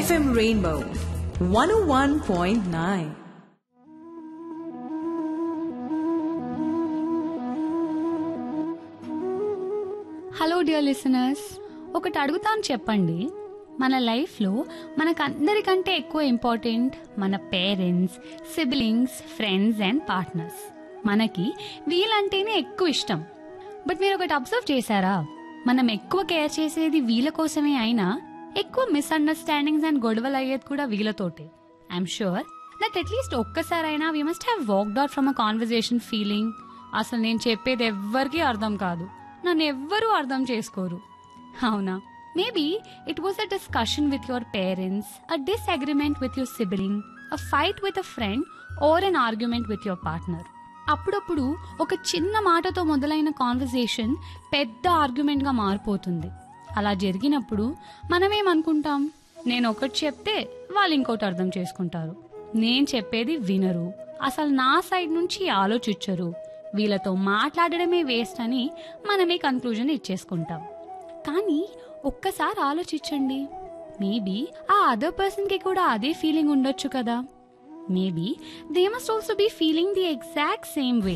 FM Rainbow 101.9. Hello dear listeners ఒకటి అడుగుతాను చెప్పండి మన లైఫ్లో మనకందరికంటే ఎక్కువ ఇంపార్టెంట్ మన parents siblings friends and partners మనకి వీళ్ళంటేనే ఎక్కువ ఇష్టం బట్ మీరు ఒకటి అబ్జర్వ్ చేశారా మనం ఎక్కువ కేర్ చేసేది వీళ్ళ కోసమే అయినా ఎక్కువ మిస్అండర్స్టాండింగ్స్ అండ్ గొడవలు అయ్యేది కూడా వీళ్ళతోటే ఐఎమ్ షూర్ దట్ అట్లీస్ట్ ఒక్కసారైనా we must have walked out from a conversation feeling అసలు నేను చెప్పేది ఎవ్వరికీ అర్థం కాదు నన్ను ఎవ్వరూ అర్థం చేసుకోరు అవునా maybe it was a discussion with your parents a disagreement with your sibling a fight with a friend or an argument with your partner అప్పుడప్పుడు ఒక చిన్న మాటతో మొదలైన కాన్వర్సేషన్ పెద్ద ఆర్గ్యుమెంట్ గా మారిపోతుంది అలా జరిగినప్పుడు మనమేమనుకుంటాం నేను ఒకటి చెప్తే వాళ్ళు ఇంకోటి అర్థం చేసుకుంటారు నేను చెప్పేది వినరు అసలు నా సైడ్ నుంచి ఆలోచించరు వీళ్ళతో మాట్లాడడమే వేస్ట్ అని మనమే కన్క్లూజన్ ఇచ్చేసుకుంటాం కానీ ఒక్కసారి ఆలోచించండి మేబీ ఆ అదర్ పర్సన్ కి కూడా అదే ఫీలింగ్ ఉండొచ్చు కదా maybe they must also be feeling the exact same way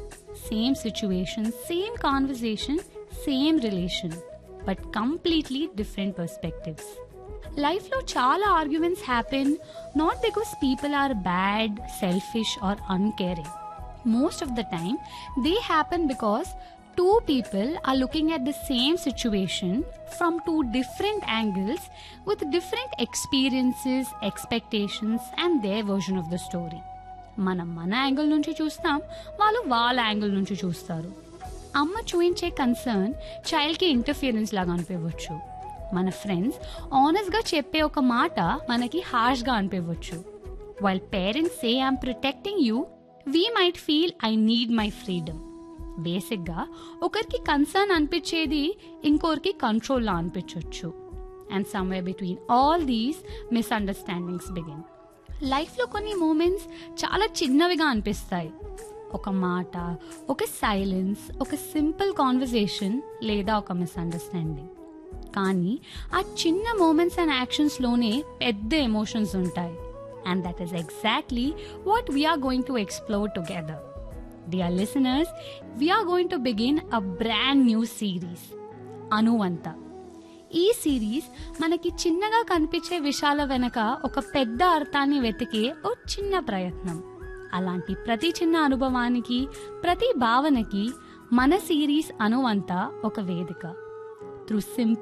same situation same conversation same relation but completely different perspectives లైఫ్లో చాలా arguments happen not because people are bad selfish or uncaring most of the time they happen because two people are looking at the same situation from two different angles with different experiences expectations and their version of the story మనం మన angle నుంచి చూస్తాం వాళ్ళు వాళ్ళ angle నుంచి చూస్తారు అమ్మ చూపించే కన్సర్న్ చైల్డ్కి ఇంటర్ఫియరెన్స్ లాగా అనిపించవచ్చు మన ఫ్రెండ్స్ ఆనెస్ట్గా చెప్పే ఒక మాట మనకి హార్ష్గా అనిపించవచ్చు while parents say I'm protecting you we might feel I need my freedom బేసిక్గా ఒకరికి కన్సర్న్ అనిపించేది ఇంకొకరికి కంట్రోల్లా అనిపించవచ్చు and somewhere between all these misunderstandings begin లైఫ్లో కొన్ని మూమెంట్స్ చాలా చిన్నవిగా అనిపిస్తాయి ఒక మాట ఒక సైలెన్స్ ఒక సింపుల్ కాన్వర్జేషన్ లేదా ఒక మిస్అండర్స్టాండింగ్ కానీ ఆ చిన్న మూమెంట్స్ అండ్ యాక్షన్స్లోనే పెద్ద ఎమోషన్స్ ఉంటాయి and that is exactly what we are going to explore together. Dear listeners, we are going to begin a brand new series, అనువంత ఈ సిరీస్ మనకి చిన్నగా కనిపించే విషయాల వెనక ఒక పెద్ద అర్థాన్ని వెతికే ఓ చిన్న ప్రయత్నం అలాంటి ప్రతి చిన్న అనుభవానికి ప్రతి భావనకి మన సిరీస్ అనువంత ఒక వేదిక త్రూ సింపుల్